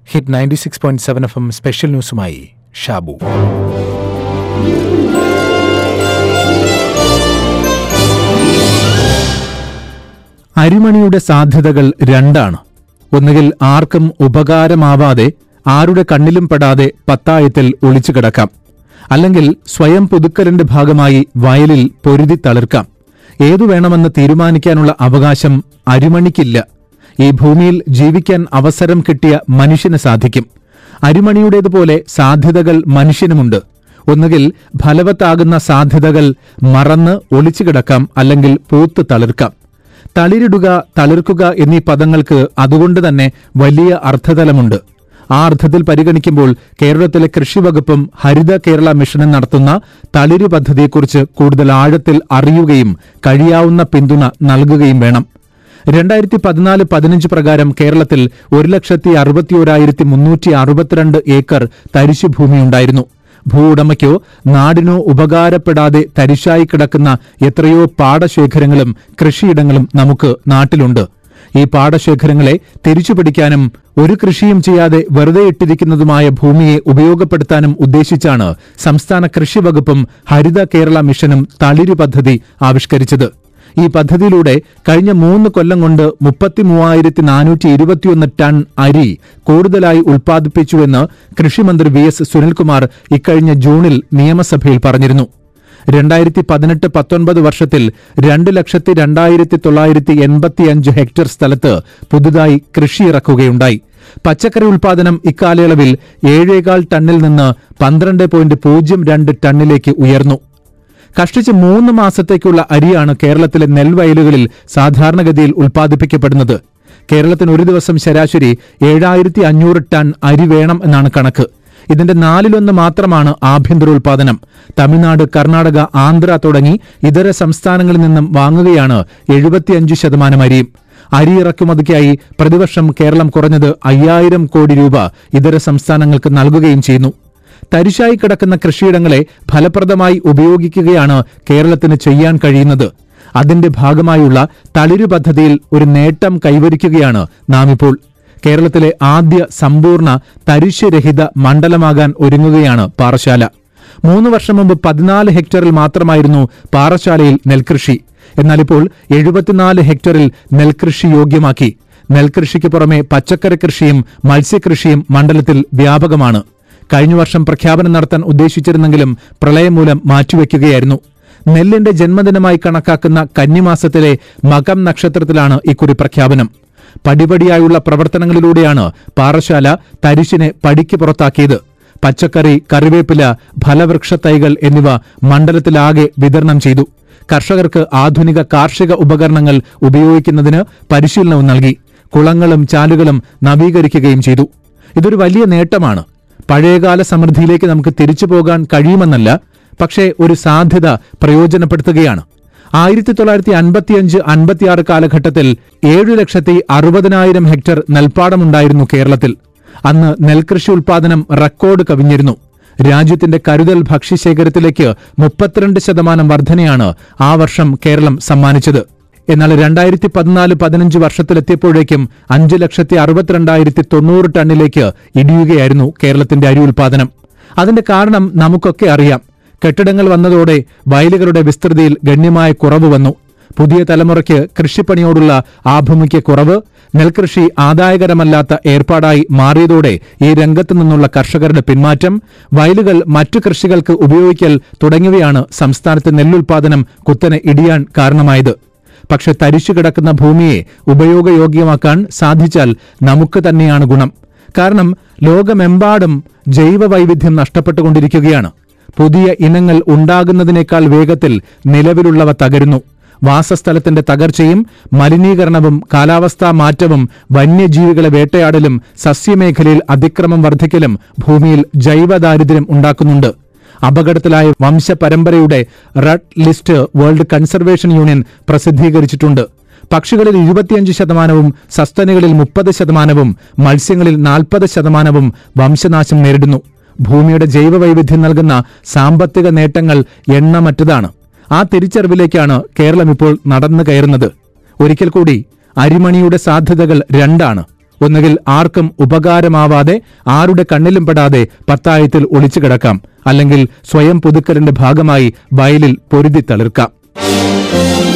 hit ninety six point seven F M special ന്യൂസുമായി ഷാബു അരിമണിയുടെ സാധ്യതകൾ രണ്ടാണ് ഒന്നുകിൽ ആർക്കും ഉപകാരമാവാതെ ആരുടെ കണ്ണിലും പെടാതെ പത്തായത്തിൽ ഒളിച്ചു കിടക്കാം അല്ലെങ്കിൽ സ്വയം പുതുക്കലിന്റെ ഭാഗമായി വയലിൽ പൊരുതി തളിർക്കാം ഏതു വേണമെന്ന് തീരുമാനിക്കാനുള്ള അവകാശം അരിമണിക്കില്ല ഈ ഭൂമിയിൽ ജീവിക്കാൻ അവസരം കിട്ടിയ മനുഷ്യന് സാധിക്കും അരിമണിയുടേതുപോലെ സാധ്യതകൾ മനുഷ്യനുമുണ്ട് ഒന്നുകിൽ ഫലവത്താകുന്ന സാധ്യതകൾ മറന്ന് ഒളിച്ചു കിടക്കാം അല്ലെങ്കിൽ പൂത്ത് തളിർക്കാം തളിരിടുക തളിർക്കുക എന്നീ പദങ്ങൾക്ക് അതുകൊണ്ട് തന്നെ വലിയ അർത്ഥതലമുണ്ട് ആ അർത്ഥത്തിൽ പരിഗണിക്കുമ്പോൾ കേരളത്തിലെ കൃഷിവകുപ്പും ഹരിത കേരള മിഷനും നടത്തുന്ന തളിര് പദ്ധതിയെക്കുറിച്ച് കൂടുതൽ ആഴത്തിൽ അറിയുകയും കഴിയാവുന്ന പിന്തുണ നൽകുകയും വേണം രണ്ടായിരത്തി പതിനാല് പതിനഞ്ച് പ്രകാരം കേരളത്തിൽ ഒരു ലക്ഷത്തി അറുപത്തിയോരായിരത്തി മുന്നൂറ്റി അറുപത്തിരണ്ട് ഏക്കർ തരിശുഭൂമിയുണ്ടായിരുന്നു ഭൂ ഉടമയ്ക്കോ നാടിനോ ഉപകാരപ്പെടാതെ തരിശായി കിടക്കുന്ന എത്രയോ പാടശേഖരങ്ങളും കൃഷിയിടങ്ങളും നമുക്ക് നാട്ടിലുണ്ട് ഈ പാടശേഖരങ്ങളെ തിരിച്ചുപിടിക്കാനും ഒരു കൃഷിയും ചെയ്യാതെ വെറുതെ ഇട്ടിരിക്കുന്നതുമായ ഭൂമിയെ ഉപയോഗപ്പെടുത്താനും ഉദ്ദേശിച്ചാണ് സംസ്ഥാന കൃഷി വകുപ്പും ഹരിത കേരള മിഷനും തളിരു പദ്ധതി ആവിഷ്കരിച്ചത് ഈ പദ്ധതിയിലൂടെ കഴിഞ്ഞ മൂന്ന് കൊല്ലം കൊണ്ട് മുപ്പത്തി മൂവായിരത്തി നാനൂറ്റി ഇരുപത്തിയൊന്ന് ടൺ അരി കൂടുതലായി ഉൽപ്പാദിപ്പിച്ചുവെന്ന് കൃഷിമന്ത്രി വി എസ് സുനിൽകുമാർ ഇക്കഴിഞ്ഞ ജൂണിൽ നിയമസഭയിൽ പറഞ്ഞിരുന്നു രണ്ടായിരത്തി പതിനെട്ട് പത്തൊൻപത് വർഷത്തിൽ രണ്ട് ലക്ഷത്തി രണ്ടായിരത്തി തൊള്ളായിരത്തി എൺപത്തിയഞ്ച് ഹെക്ടർ സ്ഥലത്ത് പുതുതായി കൃഷിയിറക്കുകയുണ്ടായി പച്ചക്കറി ഉൽപാദനം ഇക്കാലയളവിൽ ഏഴേകാൽ ടണ്ണിൽ നിന്ന് പന്ത്രണ്ട് പോയിന്റ് പൂജ്യം രണ്ട് ടണ്ണിലേക്ക് ഉയർന്നു കഷ്ടിച്ച് മൂന്ന് മാസത്തേക്കുള്ള അരിയാണ് കേരളത്തിലെ നെൽവയലുകളിൽ സാധാരണഗതിയിൽ ഉൽപ്പാദിപ്പിക്കപ്പെടുന്നത് കേരളത്തിന് ഒരു ദിവസം ശരാശരി ഏഴായിരത്തി അഞ്ഞൂറ് ടൺ അരി വേണം എന്നാണ് കണക്ക് ഇതിന്റെ നാലിലൊന്ന് മാത്രമാണ് ആഭ്യന്തര ഉൽപാദനം തമിഴ്നാട് കർണാടക ആന്ധ്ര തുടങ്ങി ഇതര സംസ്ഥാനങ്ങളിൽ നിന്നും വാങ്ങുകയാണ് എഴുപത്തിയഞ്ച് ശതമാനം അരിയും അരി ഇറക്കുമതിക്കായി പ്രതിവർഷം കേരളം കുറഞ്ഞത് അയ്യായിരം കോടി രൂപ ഇതര സംസ്ഥാനങ്ങൾക്ക് നൽകുകയും ചെയ്യുന്നു തരിശായി കിടക്കുന്ന കൃഷിയിടങ്ങളെ ഫലപ്രദമായി ഉപയോഗിക്കുകയാണ് കേരളത്തിന് ചെയ്യാൻ കഴിയുന്നത് അതിന്റെ ഭാഗമായുള്ള തളിരു പദ്ധതിയിൽ ഒരു നേട്ടം കൈവരിക്കുകയാണ് നാം ഇപ്പോൾ കേരളത്തിലെ ആദ്യ സമ്പൂർണ്ണ തരിശുരഹിത മണ്ഡലമാകാൻ ഒരുങ്ങുകയാണ് പാറശാല മൂന്ന് വർഷം മുമ്പ് പതിനാല് ഹെക്ടറിൽ മാത്രമായിരുന്നു പാറശാലയിൽ നെൽകൃഷി എന്നാൽ ഇപ്പോൾ എഴുപത്തിനാല് ഹെക്ടറിൽ നെൽകൃഷി യോഗ്യമാക്കി നെൽകൃഷിക്ക് പുറമെ പച്ചക്കറി കൃഷിയും മത്സ്യകൃഷിയും മണ്ഡലത്തിൽ വ്യാപകമാണ് കഴിഞ്ഞ വർഷം പ്രഖ്യാപനം നടത്താൻ ഉദ്ദേശിച്ചിരുന്നെങ്കിലും പ്രളയം മൂലം മാറ്റിവെക്കുകയായിരുന്നു നെല്ലിന്റെ ജന്മദിനമായി കണക്കാക്കുന്ന കന്നിമാസത്തിലെ മകം നക്ഷത്രത്തിലാണ് ഇക്കുറി പ്രഖ്യാപനം പടിപടിയായുള്ള പ്രവർത്തനങ്ങളിലൂടെയാണ് പാറശാല തരിശിനെ പടിക്ക് പുറത്താക്കിയത് പച്ചക്കറി കറിവേപ്പില ഫലവൃക്ഷ തൈകൾ എന്നിവ മണ്ഡലത്തിലാകെ വിതരണം ചെയ്തു കർഷകർക്ക് ആധുനിക കാർഷിക ഉപകരണങ്ങൾ ഉപയോഗിക്കുന്നതിന് പരിശീലനവും നൽകി കുളങ്ങളും ചാലുകളും നവീകരിക്കുകയും ചെയ്തു ഇതൊരു വലിയ നേട്ടമാണ് പഴയകാല സമൃദ്ധിയിലേക്ക് നമുക്ക് തിരിച്ചു പോകാൻ കഴിയുമെന്നല്ല പക്ഷേ ഒരു സാധ്യത പ്രയോജനപ്പെടുത്തുകയാണ് ആയിരത്തി തൊള്ളായിരത്തി അൻപത്തിയഞ്ച് അൻപത്തിയാറ് കാലഘട്ടത്തിൽ ഏഴു ലക്ഷത്തി അറുപതിനായിരം ഹെക്ടർ നെൽപ്പാടമുണ്ടായിരുന്നു കേരളത്തിൽ അന്ന് നെൽകൃഷി ഉൽപാദനം റെക്കോർഡ് കവിഞ്ഞിരുന്നു രാജ്യത്തിന്റെ കരുതൽ ഭക്ഷ്യശേഖരത്തിലേക്ക് മുപ്പത്തിരണ്ട് ശതമാനം വർധനയാണ് ആ വർഷം കേരളം സമ്മാനിച്ചത് എന്നാൽ രണ്ടായിരത്തി പതിനാല് പതിനഞ്ച് വർഷത്തിലെത്തിയപ്പോഴേക്കും അഞ്ച് ലക്ഷത്തി അറുപത്തിരണ്ടായിരത്തി തൊണ്ണൂറ് ടണ്ണിലേക്ക് ഇടിയുകയായിരുന്നു കേരളത്തിന്റെ അരി ഉൽപാദനം അതിന്റെ കാരണം നമുക്കൊക്കെ അറിയാം കെട്ടിടങ്ങൾ വന്നതോടെ വയലുകളുടെ വിസ്തൃതിയിൽ ഗണ്യമായ കുറവ് വന്നു പുതിയ തലമുറയ്ക്ക് കൃഷിപ്പണിയോടുള്ള ആഭിമുഖ്യ കുറവ് നെൽകൃഷി ആദായകരമല്ലാത്ത ഏർപ്പാടായി മാറിയതോടെ ഈ രംഗത്തു നിന്നുള്ള കർഷകരുടെ പിന്മാറ്റം വയലുകൾ മറ്റു കൃഷികൾക്ക് ഉപയോഗിക്കൽ തുടങ്ങിയവയാണ് സംസ്ഥാനത്തെ നെല്ലുൽപാദനം കുത്തനെ ഇടിയാൻ കാരണമായത് പക്ഷെ തരിശു കിടക്കുന്ന ഭൂമിയെ ഉപയോഗയോഗ്യമാക്കാൻ സാധിച്ചാൽ നമുക്ക് തന്നെയാണ് ഗുണം കാരണം ലോകമെമ്പാടും ജൈവ വൈവിധ്യം നഷ്ടപ്പെട്ടുകൊണ്ടിരിക്കുകയാണ് പുതിയ ഇനങ്ങൾ ഉണ്ടാകുന്നതിനേക്കാൾ വേഗത്തിൽ നിലവിലുള്ളവ തകരുന്നു വാസസ്ഥലത്തിന്റെ തകർച്ചയും മലിനീകരണവും കാലാവസ്ഥാ മാറ്റവും വന്യജീവികളെ വേട്ടയാടലും സസ്യമേഖലയിൽ അതിക്രമം വർദ്ധിക്കലും ഭൂമിയിൽ ജൈവദാരിദ്ര്യം ഉണ്ടാക്കുന്നുണ്ട് അപകടത്തിലായ വംശപരമ്പരയുടെ red list world conservation union പ്രസിദ്ധീകരിച്ചിട്ടുണ്ട് പക്ഷികളിൽ ഇരുപത്തിയഞ്ച് ശതമാനവും സസ്തനികളിൽ മുപ്പത് ശതമാനവും മത്സ്യങ്ങളിൽ നാൽപ്പത് ശതമാനവും വംശനാശം നേരിടുന്നു ഭൂമിയുടെ ജൈവവൈവിധ്യം നൽകുന്ന സാമ്പത്തിക നേട്ടങ്ങൾ എണ്ണമറ്റതാണ് ആ തിരിച്ചറിവിലേക്കാണ് കേരളം ഇപ്പോൾ നടന്നു കയറുന്നത് ഒരിക്കൽ കൂടി അരിമണിയുടെ സാധ്യതകൾ രണ്ടാണ് ഒന്നുകിൽ ആർക്കും ഉപകാരമാവാതെ ആരുടെ കണ്ണിലും പെടാതെ പത്തായത്തിൽ ഒളിച്ചു കിടക്കാം അല്ലെങ്കിൽ സ്വയം പുതുക്കലിന്റെ ഭാഗമായി വയലിൽ പൊരുതി തളിർക്കാം